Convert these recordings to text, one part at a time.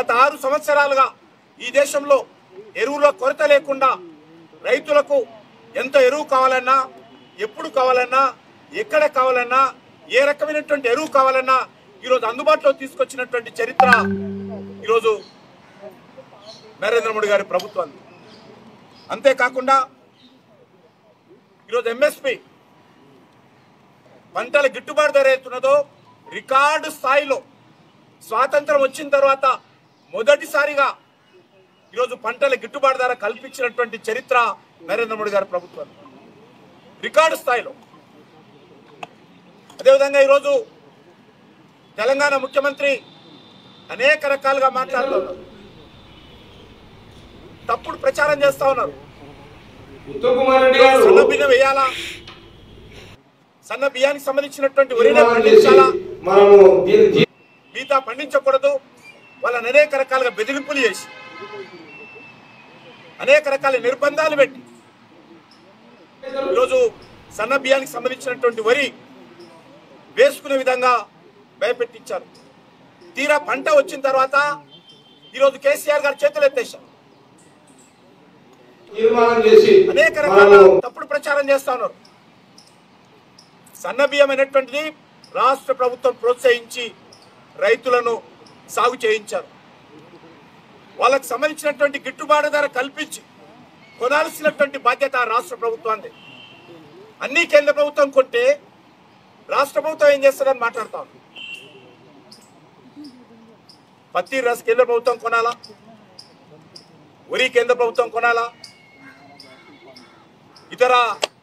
గత ఆరు సంవత్సరాలుగా ఈ దేశంలో ఎరువుల కొరత లేకుండా రైతులకు ఎంత ఎరువు కావాలన్నా ఎప్పుడు కావాలన్నా ఎక్కడ కావాలన్నా ఏ రకమైనటువంటి ఎరువు కావాలన్నా ఈరోజు అందుబాటులో తీసుకొచ్చినటువంటి చరిత్ర ఈరోజు నరేంద్ర మోడీ గారి ప్రభుత్వాన్ని అంతేకాకుండా ఈరోజు ఎంఎస్పి పంటల గిట్టుబాటు ధర అవుతున్నదో రికార్డు స్థాయిలో స్వాతంత్రం వచ్చిన తర్వాత మొదటిసారిగా ఈరోజు పంటల గిట్టుబాటు ధర కల్పించినటువంటి చరిత్ర నరేంద్ర మోడీ గారి ప్రభుత్వం రికార్డు స్థాయిలో అదేవిధంగా ఈరోజు తెలంగాణ ముఖ్యమంత్రి అనేక రకాలుగా మాట్లాడుతున్నారు తప్పుడు ప్రచారం చేస్తా ఉన్నారు ఉత్తమ్ కుమార్ రెడ్డి గారు సన్న బియ్యం వేయాలా సన్న బియ్యానికి సంబంధించినటువంటి వరినే తీర్మానం చేసి పండించాలా మనము దీన్ని జీ- మిగతా పండించకూడదు వాళ్ళని అనేక రకాలుగా బెదిరింపులు చేసి అనేక రకాల నిర్బంధాలు పెట్టి ఈరోజు సన్న బియ్యానికి సంబంధించినటువంటి వరి వేసుకునే విధంగా భయపెట్టించారు తీరా పంట వచ్చిన తర్వాత ఈరోజు కేసీఆర్ గారు చేతులు ఎత్తేశారు తీర్మానం చేసి అనేక రకాల మనము తప్పుడు ప్రచారం చేస్తా ఉన్నారు సన్న బియ్యం అనేటువంటిది రాష్ట్ర ప్రభుత్వం ప్రోత్సహించి రైతులను సాగు చేయించారు వాళ్ళకి సంబంధించినటువంటి గిట్టుబాటు ధర కల్పించి కొనాల్సినటువంటి బాధ్యత రాష్ట్ర ప్రభుత్వాన్ని అన్ని కేంద్ర ప్రభుత్వం కొంటే రాష్ట్ర ప్రభుత్వం ఏం చేస్తుందని మాట్లాడతాం పత్తి రస్ కేంద్ర ప్రభుత్వం కొనాలా వరి కేంద్ర ప్రభుత్వం కొనాలా ఇతర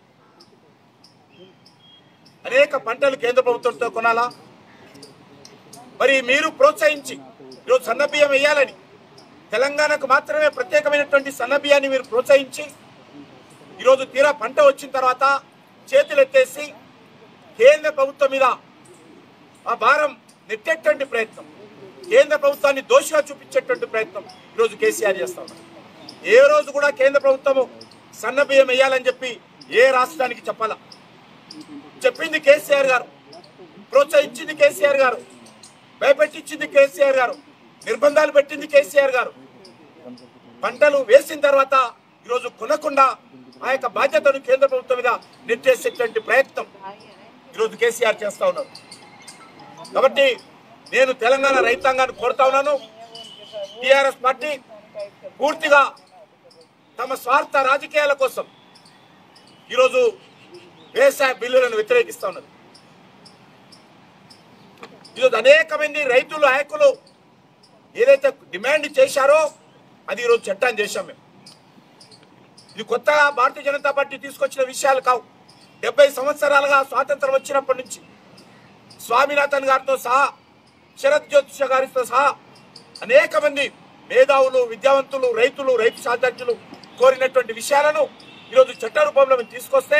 అనేక పంటలు కేంద్ర ప్రభుత్వంతో కొనాలా మరి మీరు ప్రోత్సహించి ఈరోజు సన్న బియ్యం వేయాలని తెలంగాణకు మాత్రమే ప్రత్యేకమైనటువంటి సన్న బియ్యాన్ని మీరు ప్రోత్సహించి ఈరోజు తీరా పంట వచ్చిన తర్వాత చేతులు ఎత్తేసి కేంద్ర ప్రభుత్వం మీద ఆ భారం నెట్టేటువంటి ప్రయత్నం కేంద్ర ప్రభుత్వాన్ని దోషిగా చూపించేటువంటి ప్రయత్నం ఈరోజు కేసీఆర్ చేస్తా ఉన్నారు ఏ రోజు కూడా కేంద్ర ప్రభుత్వము సన్న బియ్యం వేయాలని చెప్పి ఏ రాష్ట్రానికి చెప్పాలా చెప్పింది కేసీఆర్ గారు ప్రోత్సహించింది కేసీఆర్ గారు భయపెట్టించింది కేసీఆర్ గారు నిర్బంధాలు పెట్టింది కేసీఆర్ గారు పంటలు వేసిన తర్వాత ఈరోజు కొనకుండా ఆ యొక్క బాధ్యతను కేంద్ర ప్రభుత్వం మీద నెట్టేసేటువంటి ప్రయత్నం ఈరోజు కేసీఆర్ చేస్తా ఉన్నారు కాబట్టి నేను తెలంగాణ రైతాంగాన్ని కోరుతా ఉన్నాను టిఆర్ఎస్ పార్టీ పూర్తిగా తమ స్వార్థ రాజకీయాల కోసం ఈరోజు వ్యవసాయ బిల్లులను వ్యతిరేకిస్తా ఉన్నది ఈరోజు అనేక మంది రైతులు నాయకులు ఏదైతే డిమాండ్ చేశారో అది ఈరోజు చట్టాన్ని చేశాం మేము ఇది కొత్తగా భారతీయ జనతా పార్టీ తీసుకొచ్చిన విషయాలు కావు డెబ్బై సంవత్సరాలుగా స్వాతంత్రం వచ్చినప్పటి నుంచి స్వామినాథన్ గారితో సహా శరత్ జ్యోతిష గారితో సహా అనేక మంది మేధావులు విద్యావంతులు రైతులు రైతు సాధకులు కోరినటువంటి విషయాలను ఈరోజు చట్ట రూపంలో మేము తీసుకొస్తే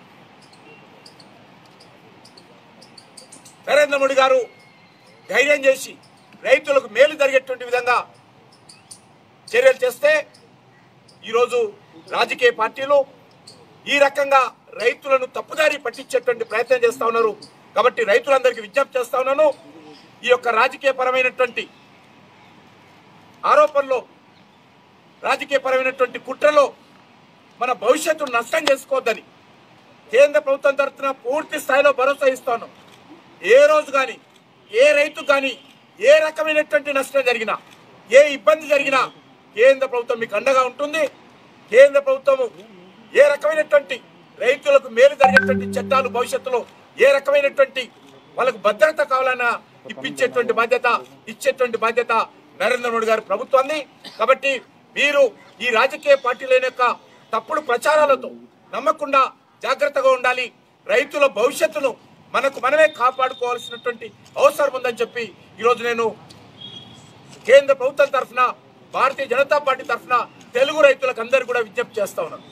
నరేంద్ర మోడీ గారు ధైర్యం చేసి రైతులకు మేలు జరిగేటువంటి విధంగా చర్యలు చేస్తే ఈరోజు రాజకీయ పార్టీలు ఈ రకంగా రైతులను తప్పుదారి పట్టించేటువంటి ప్రయత్నం చేస్తా ఉన్నారు కాబట్టి రైతులందరికీ విజ్ఞప్తి చేస్తా ఉన్నాను ఈ యొక్క రాజకీయ పరమైనటువంటి ఆరోపణలో రాజకీయ పరమైనటువంటి కుట్రలో మన భవిష్యత్తును నష్టం చేసుకోవద్దని కేంద్ర ప్రభుత్వం తరఫున పూర్తి స్థాయిలో భరోసా ఇస్తాను ఏ రోజు కానీ ఏ రైతు కానీ ఏ రకమైనటువంటి నష్టం జరిగినా ఏ ఇబ్బంది జరిగినా కేంద్ర ప్రభుత్వం మీకు అండగా ఉంటుంది కేంద్ర ప్రభుత్వము ఏ రకమైనటువంటి రైతులకు మేలు జరిగేటువంటి చట్టాలు భవిష్యత్తులో ఏ రకమైనటువంటి వాళ్ళకు భద్రత కావాలన్నా ఇప్పించేటువంటి బాధ్యత ఇచ్చేటువంటి బాధ్యత నరేంద్ర మోడీ గారి ప్రభుత్వాన్ని కాబట్టి మీరు ఈ రాజకీయ పార్టీల యొక్క తప్పుడు ప్రచారాలతో నమ్మకుండా జాగ్రత్తగా ఉండాలి రైతుల భవిష్యత్తును మనకు మనమే కాపాడుకోవాల్సినటువంటి అవసరం ఉందని చెప్పి ఈరోజు నేను కేంద్ర ప్రభుత్వం తరఫున భారతీయ జనతా పార్టీ తరఫున తెలుగు రైతులకు అందరు కూడా విజ్ఞప్తి చేస్తా ఉన్నాను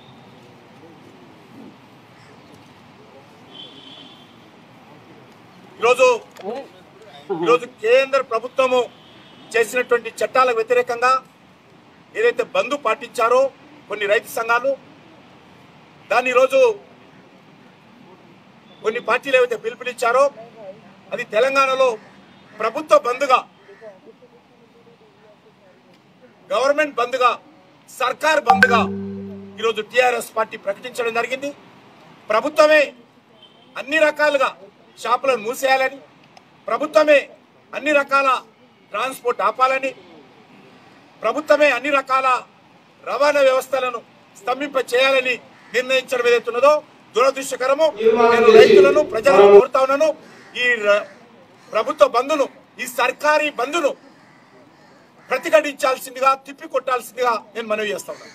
ఈరోజు ఈరోజు కేంద్ర ప్రభుత్వము చేసినటువంటి చట్టాలకు వ్యతిరేకంగా ఏదైతే బంధు పాటించారో కొన్ని రైతు సంఘాలు దాన్ని ఈరోజు కొన్ని పార్టీలు ఏవైతే పిలుపునిచ్చారో అది తెలంగాణలో ప్రభుత్వ బంధుగా గవర్నమెంట్ బంద్గా సర్కార్ బంద్గా ఈరోజు టిఆర్ఎస్ పార్టీ ప్రకటించడం జరిగింది ప్రభుత్వమే అన్ని రకాలుగా షాపులను మూసేయాలని ప్రభుత్వమే అన్ని రకాల ట్రాన్స్పోర్ట్ ఆపాలని ప్రభుత్వమే అన్ని రకాల రవాణా వ్యవస్థలను స్తంభింప చేయాలని నిర్ణయించడం ఏదైతున్నదో దురదృష్టకరము నేను రైతులను ప్రజలను కోరుతా ఉన్నాను ఈ ర- ప్రభుత్వ బంధును ఈ సర్కారీ బంధును ప్రతిఘటించాల్సిందిగా తిప్పి కొట్టాల్సిందిగా నేను మనవి చేస్తా ఉన్నాను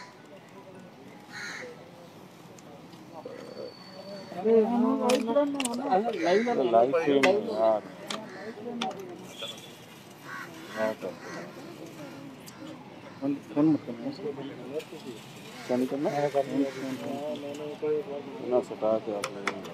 లైవ్ స్ట్రీమింగ్ ఓకే ना सटा के आप लोग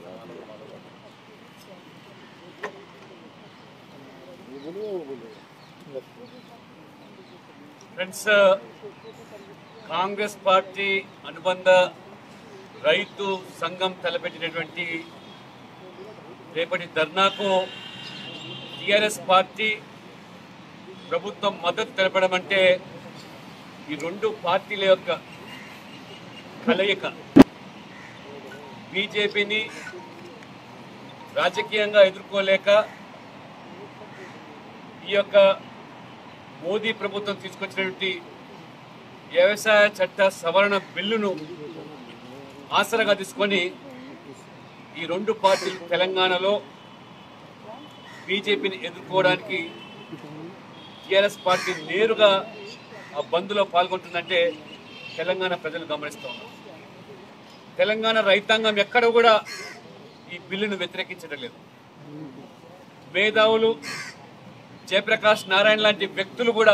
ఫ్రెండ్స్ కాంగ్రెస్ పార్టీ అనుబంధ రైతు సంఘం తలపెట్టినటువంటి రేపటి ధర్నాకు టిఆర్ఎస్ పార్టీ ప్రభుత్వం మద్దతు తెలపడం అంటే ఈ రెండు పార్టీల యొక్క కలయిక బీజేపీని రాజకీయంగా ఎదుర్కోలేక ఈ యొక్క మోదీ ప్రభుత్వం తీసుకొచ్చినటువంటి వ్యవసాయ చట్ట సవరణ బిల్లును ఆసరగా తీసుకొని ఈ రెండు పార్టీలు తెలంగాణలో బీజేపీని ఎదుర్కోవడానికి టీఆర్ఎస్ పార్టీ నేరుగా ఆ బంద్లో పాల్గొంటుందంటే తెలంగాణ ప్రజలు గమనిస్తూ ఉన్నారు తెలంగాణ రైతాంగం ఎక్కడ కూడా ఈ బిల్లును వ్యతిరేకించడం లేదు మేధావులు జయప్రకాష్ నారాయణ లాంటి వ్యక్తులు కూడా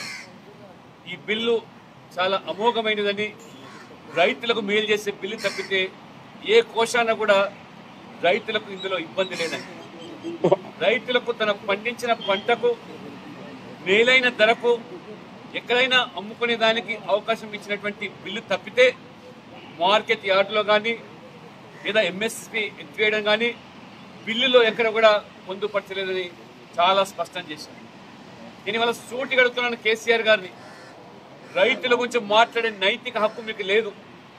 ఈ బిల్లు చాలా అమోఘమైనదని రైతులకు మేలు చేసే బిల్లు తప్పితే ఏ కోశాన కూడా రైతులకు ఇందులో ఇబ్బంది లేదని రైతులకు తన పండించిన పంటకు మేలైన ధరకు ఎక్కడైనా అమ్ముకునే దానికి అవకాశం ఇచ్చినటువంటి బిల్లు తప్పితే మార్కెట్ యార్డులో కానీ లేదా ఎంఎస్పి ఎత్తివేయడం కానీ బిల్లులో ఎక్కడ కూడా పొందుపరచలేదని చాలా స్పష్టం చేశారు దీనివల్ల సూటి గడుతున్నాను కేసీఆర్ గారిని రైతుల గురించి మాట్లాడే నైతిక హక్కు మీకు లేదు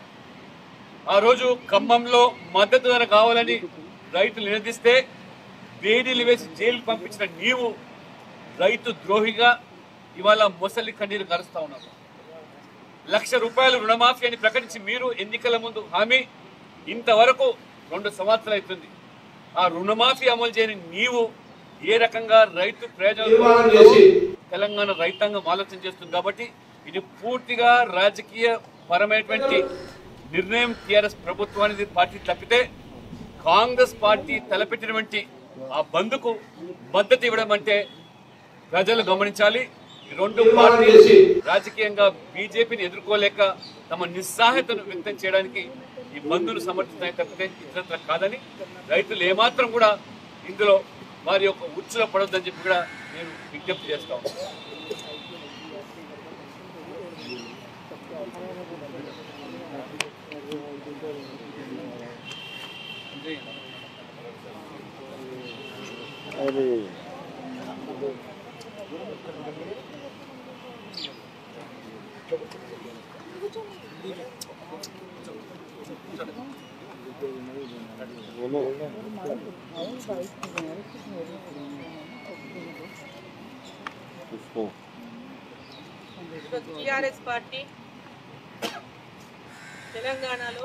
ఆ రోజు ఖమ్మంలో మద్దతు ధర కావాలని రైతులు నిలదీస్తే వేడిలు వేసి జైలు పంపించిన నీవు రైతు ద్రోహిగా ఇవాళ మొసలి కన్నీరు కరుస్తా ఉన్నారు లక్ష రూపాయలు రుణమాఫీ అని ప్రకటించి మీరు ఎన్నికల ముందు హామీ ఇంతవరకు రెండు సంవత్సరాలు అవుతుంది ఆ రుణమాఫీ అమలు చేయని నీవు ఏ రకంగా రైతు తీర్మానం ప్రయోజనం చేసి తెలంగాణ రైతాంగం ఆలోచన చేస్తుంది కాబట్టి ఇది పూర్తిగా రాజకీయ పరమైనటువంటి నిర్ణయం టిఆర్ఎస్ ప్రభుత్వానికి పార్టీ తప్పితే కాంగ్రెస్ పార్టీ తలపెట్టినటువంటి ఆ బంద్కు మద్దతు ఇవ్వడం అంటే ప్రజలు గమనించాలి ఈ రెండు తీర్మానం పార్టీలు చేసి రాజకీయంగా బీజేపీని ఎదుర్కోలేక తమ నిస్సహాయతను వ్యక్తం చేయడానికి ఈ బంధును సమర్థిస్తాయి తప్పితే ఇతరత్ర కాదని రైతులు ఏమాత్రం కూడా ఇందులో వారి యొక్క ఉచ్చులో పడొద్దని చెప్పి కూడా నేను విజ్ఞప్తి చేస్తా ఉన్నాను. अरे बोलो उसको ఈరోజు టీఆర్ఎస్ పార్టీ తెలంగాణలో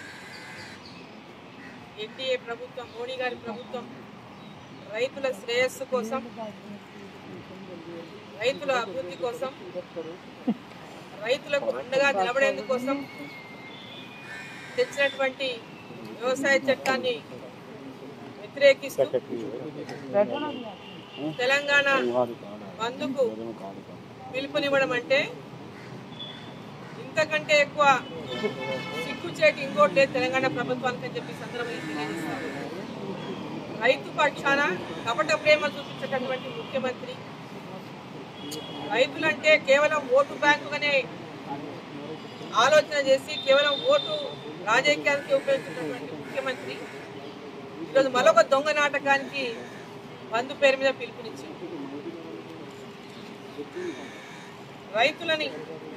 ఎన్డీఏ ప్రభుత్వం మోడీ గారి ప్రభుత్వం రైతుల శ్రేయస్సు కోసం రైతుల అభివృద్ధి కోసం రైతులకు అండగా నిలబడేందుకోసం తెచ్చినటువంటి వ్యవసాయ చట్టాన్ని వ్యతిరేకిస్తూ తెలంగాణ బంధుకు పిలుపునివ్వడం అంటే ఇంతకంటే ఎక్కువ సిగ్గుచేటి ఇంకోటి లేదు తెలంగాణ ప్రభుత్వానికి అని చెప్పి ఈ సందర్భంగా తెలియజేస్తాను రైతు పక్షాన కపట ప్రేమ చూపించేటటువంటి ముఖ్యమంత్రి రైతులంటే కేవలం ఓటు బ్యాంకుగానే ఆలోచన చేసి కేవలం ఓటు రాజకీయానికి ఉపయోగించినటువంటి ముఖ్యమంత్రి ఈరోజు మరొక దొంగ నాటకానికి బంధు పేరు మీద పిలుపునిచ్చింది రైతులని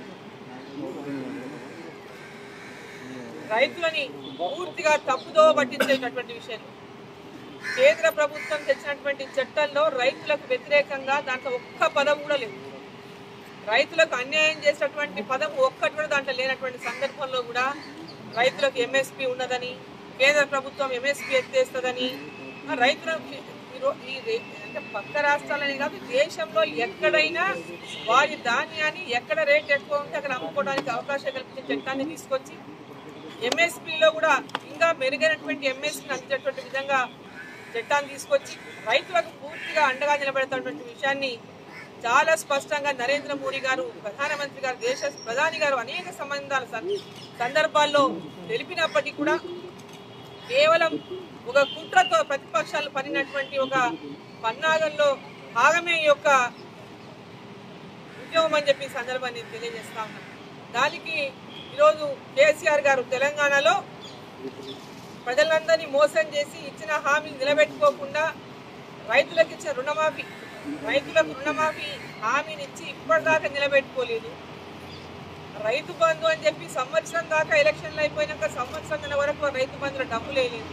రైతులని పూర్తిగా తప్పుదో పట్టించేటటువంటి విషయం కేంద్ర ప్రభుత్వం తెచ్చినటువంటి చట్టంలో రైతులకు వ్యతిరేకంగా దాంట్లో ఒక్క పదం కూడా లేదు రైతులకు అన్యాయం చేసినటువంటి పదం ఒక్కటి కూడా దాంట్లో లేనటువంటి సందర్భంలో కూడా రైతులకు ఎంఎస్పి ఉన్నదని కేంద్ర ప్రభుత్వం ఎంఎస్పి ఎత్తేస్తుందని ఆ రైతులకు ఈరో- ఈ రే- అంటే పక్క రాష్ట్రాలనే కాదు దేశంలో ఎక్కడైనా వారి ధాన్యాన్ని ఎక్కడ రేట్ ఎక్కువ ఉంటే అక్కడ అమ్ముకోవడానికి అవకాశం కల్పించే చట్టాన్ని తీసుకొచ్చి ఎంఎస్పీలో కూడా ఇంకా మెరుగైనటువంటి ఎంఎస్పీని అందించేటువంటి విధంగా చట్టాన్ని తీసుకొచ్చి రైతులకు పూర్తిగా అండగా నిలబెడతాటువంటి విషయాన్ని చాలా స్పష్టంగా నరేంద్ర మోడీ గారు ప్రధానమంత్రి గారు దేశ ప్రధాని గారు అనేక సంబంధాల సం- సందర్భాల్లో తెలిపినప్పటికీ కూడా కేవలం ఒక కుట్రతో ప్రతిపక్షాలు పడినటువంటి ఒక పన్నాగంలో భాగమే ఈ యొక్క ఉద్యమం అని చెప్పి ఈ సందర్భాన్ని నేను తెలియజేస్తా ఉన్నాను దానికి ఈరోజు కేసీఆర్ గారు తెలంగాణలో ప్రజలందరినీ మోసం చేసి ఇచ్చిన హామీని నిలబెట్టుకోకుండా రైతులకు ఇచ్చిన రుణమాఫీ రైతులకు రుణమాఫీ హామీని ఇచ్చి ఇప్పటిదాకా నిలబెట్టుకోలేదు రైతు బంధు అని చెప్పి సంవత్సరం దాకా ఎలక్షన్లు అయిపోయినాక సంవత్సరం వరకు రైతు బంధులో డబ్బులు వేయలేదు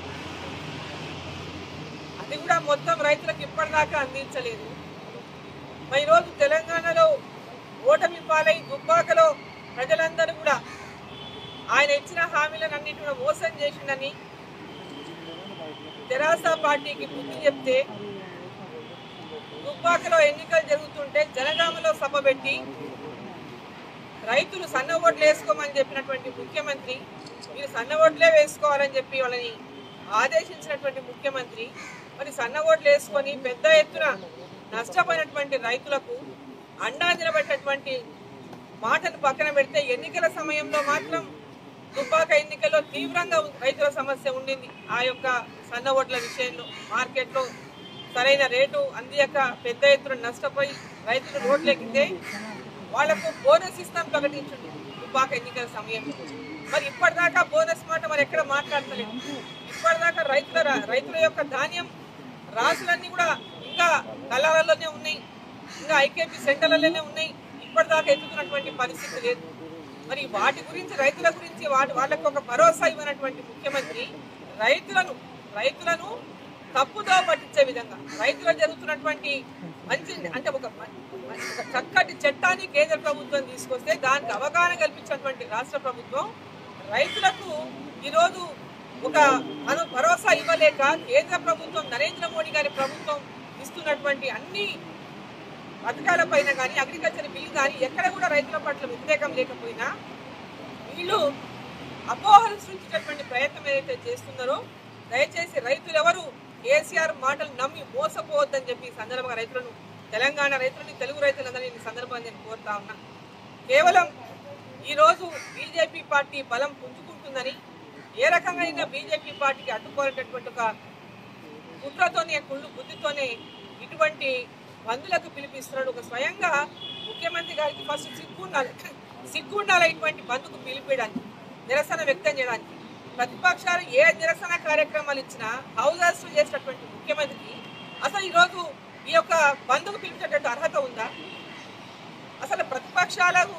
అది కూడా మొత్తం రైతులకు ఇప్పటిదాకా అందించలేదు మరి ఈరోజు తెలంగాణలో ఓటమి పాలై దుబ్బాకలో ప్రజలందరూ కూడా ఆయన ఇచ్చిన హామీలను అన్నిటి కూడా మోసం చేసిందని తెరాస పార్టీకి బుద్ధి చెప్తే దుబ్బాకలో ఎన్నికలు జరుగుతుంటే జనగామలో సభ పెట్టి రైతులు సన్న ఓట్లు వేసుకోమని చెప్పినటువంటి ముఖ్యమంత్రి మీరు సన్న ఓట్లే వేసుకోవాలని చెప్పి వాళ్ళని ఆదేశించినటువంటి ముఖ్యమంత్రి మరి సన్న ఓట్లు వేసుకొని పెద్ద ఎత్తున నష్టపోయినటువంటి రైతులకు అండా నిలబెట్టినటువంటి మాటను పక్కన పెడితే ఎన్నికల సమయంలో మాత్రం దుబ్బాక ఎన్నికల్లో తీవ్రంగా రైతుల సమస్య ఉండింది ఆ యొక్క సన్న ఓట్ల విషయంలో మార్కెట్లో సరైన రేటు అందియక పెద్ద ఎత్తున నష్టపోయి రైతులు రోడ్లెక్కితే వాళ్లకు బోనస్ ఇస్తాం ప్రకటించండి దుబ్బాక ఎన్నికల సమయంలో మరి ఇప్పటిదాకా బోనస్ మాట మరి ఎక్కడ మాట్లాడతలేదు ఇప్పటిదాకా రైతుల రైతుల యొక్క ధాన్యం రాసులన్నీ కూడా ఇంకా కళాలలోనే ఉన్నాయి ఇంకా ఐకేపీ సెంటర్లలోనే ఉన్నాయి ఇప్పటిదాకా ఎత్తుకున్నటువంటి పరిస్థితి లేదు మరి వాటి గురించి రైతుల గురించి వాటి వాళ్ళకు ఒక భరోసా ఇవ్వనటువంటి ముఖ్యమంత్రి రైతులను రైతులను తప్పుదో పట్టించే విధంగా రైతులకు జరుగుతున్నటువంటి మంచి అంటే ఒక మ- ఒక చక్కటి చట్టాన్ని కేంద్ర ప్రభుత్వం తీసుకొస్తే దానికి అవగాహన కల్పించినటువంటి రాష్ట్ర ప్రభుత్వం రైతులకు ఈరోజు ఒక అను భరోసా ఇవ్వలేక కేంద్ర ప్రభుత్వం నరేంద్ర మోడీ గారి ప్రభుత్వం ఇస్తున్నటువంటి అన్ని పథకాల పైన కానీ అగ్రికల్చర్ బిల్ కానీ ఎక్కడ కూడా రైతుల పట్ల వ్యతిరేకం లేకపోయినా వీళ్ళు అపోహలు సృష్టించేటువంటి ప్రయత్నం ఏదైతే చేస్తున్నారో దయచేసి రైతులు ఎవరు కేసీఆర్ మాటలు నమ్మి మోసపోవద్దని చెప్పి ఈ సందర్భంగా రైతులను తెలంగాణ రైతులని తెలుగు రైతులందరినీ ఈ సందర్భంగా నేను కోరుతా ఉన్నా కేవలం ఈరోజు బీజేపీ పార్టీ బలం పుంజుకుంటుందని ఏ రకంగా అయినా బీజేపీ పార్టీకి అడ్డుకోవాలనేటువంటి ఒక కుట్రతోనే కుళ్ళు బుద్ధితోనే ఇటువంటి బంధులకు పిలిపిస్తున్నాడు ఒక స్వయంగా ముఖ్యమంత్రి గారికి ఫస్ట్ సిగ్గు ఉండాలి సిగ్గు ఉండాలి ఇటువంటి బంధుకు పిలిపించడానికి నిరసన వ్యక్తం చేయడానికి ప్రతిపక్షాలు ఏ నిరసన కార్యక్రమాలు ఇచ్చినా హౌస్ అరెస్ట్ చేసినటువంటి ముఖ్యమంత్రికి అసలు ఈరోజు ఈ యొక్క బంధుకు పిలిచేటట్టు అర్హత ఉందా అసలు ప్రతిపక్షాలకు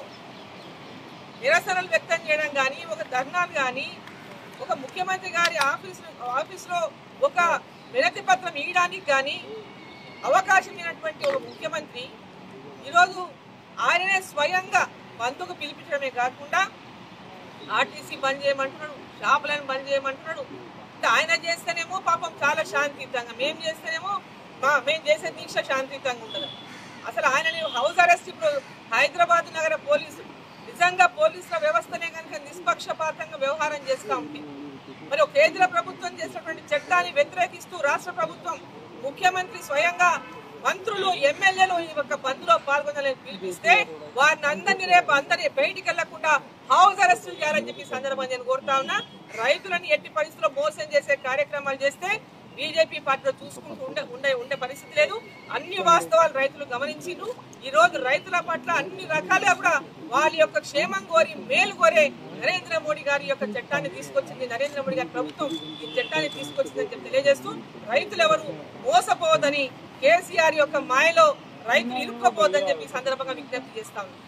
నిరసనలు వ్యక్తం చేయడం కానీ ఒక ధర్నాలు కానీ ఒక ముఖ్యమంత్రి గారి ఆఫీస్ ఆఫీస్లో ఒక వినతి పత్రం ఇవ్వడానికి కానీ అవకాశం ఇచ్చినటువంటి ఒక ముఖ్యమంత్రి ఈరోజు ఆయననే స్వయంగా బంధుకు పిలిపించడమే కాకుండా ఆర్టీసీ బంద్ చేయమంటున్నాడు షాపులను బంద్ చేయమంటున్నాడు అంటే ఆయన చేస్తేనేమో పాపం చాలా శాంతియుతంగా మేము చేస్తేనేమో మా మేము చేసే దీక్ష శాంతియుతంగా ఉండదు అసలు ఆయనని హౌస్ అరెస్ట్ ఇప్పుడు హైదరాబాద్ నగర పోలీసు నిజంగా పోలీసుల వ్యవస్థనే కనుక నిష్పక్షపాతంగా వ్యవహారం చేస్తూ ఉంటే మరి ఒక కేంద్ర ప్రభుత్వం చేసినటువంటి చట్టాన్ని వ్యతిరేకిస్తూ రాష్ట్ర ప్రభుత్వం ముఖ్యమంత్రి స్వయంగా మంత్రులు ఎమ్మెల్యేలు ఈ యొక్క బంద్లో పాల్గొనాలని పిలిపిస్తే వారిని అందరినీ రేపు అందరినీ బయటికి వెళ్లకుండా హౌస్ అరెస్టులు చేయాలని చెప్పి ఈ సందర్భంగా నేను కోరుతా ఉన్నా రైతులను ఎట్టి పరిస్థితుల్లో మోసం చేసే కార్యక్రమాలు చేస్తే బీజేపీ పార్టీలో చూసుకుంటూ ఉండే ఉండే ఉండే పరిస్థితి లేదు అన్ని వాస్తవాలు రైతులు గమనించిండ్రు ఈ రోజు రైతుల పట్ల అన్ని రకాలుగా కూడా వాళ్ళ యొక్క క్షేమం కోరి మేలు కోరే నరేంద్ర మోడీ గారి యొక్క చట్టాన్ని తీసుకొచ్చింది నరేంద్ర మోడీ గారి ప్రభుత్వం ఈ చట్టాన్ని తీసుకొచ్చిందని చెప్పి తెలియజేస్తూ రైతులు ఎవరు మోసపోవద్దని కేసీఆర్ యొక్క మాయలో రైతులు ఇరుక్కోపోద్దని చెప్పి ఈ సందర్భంగా విజ్ఞప్తి చేస్తా ఉన్నాం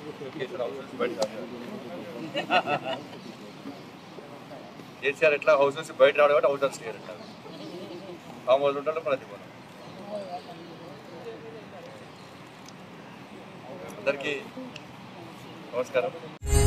కేసీఆర్ ఎట్లా హౌస్ నుంచి బయట రావడం కాబట్టి హౌస్ నుంచి అంటారు ఫామ్ హౌస్ ఉంటాడు ప్రతి మనం అందరికీ నమస్కారం